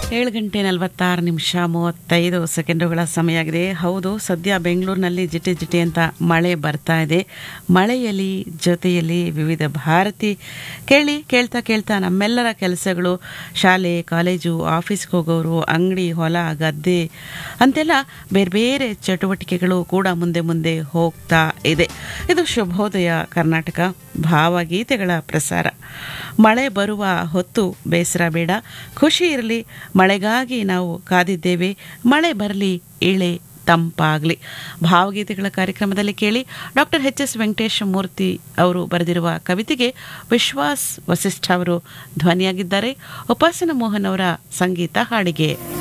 ಏಳು ಗಂಟೆ ನಲವತ್ತಾರು ನಿಮಿಷ ಮೂವತ್ತೈದು ಸೆಕೆಂಡುಗಳ ಸಮಯ ಆಗಿದೆ ಹೌದು ಸದ್ಯ ಬೆಂಗಳೂರಿನಲ್ಲಿ ಜಿಟಿ ಜಿಟಿ ಅಂತ ಮಳೆ ಬರ್ತಾ ಇದೆ ಮಳೆಯಲ್ಲಿ ಜೊತೆಯಲ್ಲಿ ವಿವಿಧ ಭಾರತಿ ಕೇಳಿ ಕೇಳ್ತಾ ಕೇಳ್ತಾ ನಮ್ಮೆಲ್ಲರ ಕೆಲಸಗಳು ಶಾಲೆ ಕಾಲೇಜು ಆಫೀಸ್ಗೆ ಹೋಗೋರು ಅಂಗಡಿ ಹೊಲ ಗದ್ದೆ ಅಂತೆಲ್ಲ ಬೇರೆ ಬೇರೆ ಚಟುವಟಿಕೆಗಳು ಕೂಡ ಮುಂದೆ ಮುಂದೆ ಹೋಗ್ತಾ ಇದೆ ಇದು ಶುಭೋದಯ ಕರ್ನಾಟಕ ಭಾವಗೀತೆಗಳ ಪ್ರಸಾರ ಮಳೆ ಬರುವ ಹೊತ್ತು ಬೇಸರ ಬೇಡ ಖುಷಿ ಇರಲಿ ಮಳೆಗಾಗಿ ನಾವು ಕಾದಿದ್ದೇವೆ ಮಳೆ ಬರಲಿ ಇಳೆ ತಂಪಾಗಲಿ ಭಾವಗೀತೆಗಳ ಕಾರ್ಯಕ್ರಮದಲ್ಲಿ ಕೇಳಿ doctor H S Venkatesha Murthy ಅವರು ಬರೆದಿರುವ ಕವಿತೆಗೆ ವಿಶ್ವಾಸ್ ವಸಿಷ್ಠ ಅವರು ಧ್ವನಿಯಾಗಿದ್ದಾರೆ ಉಪಾಸನ ಮೋಹನ್ ಅವರ ಸಂಗೀತ ಹಾಡಿಗೆ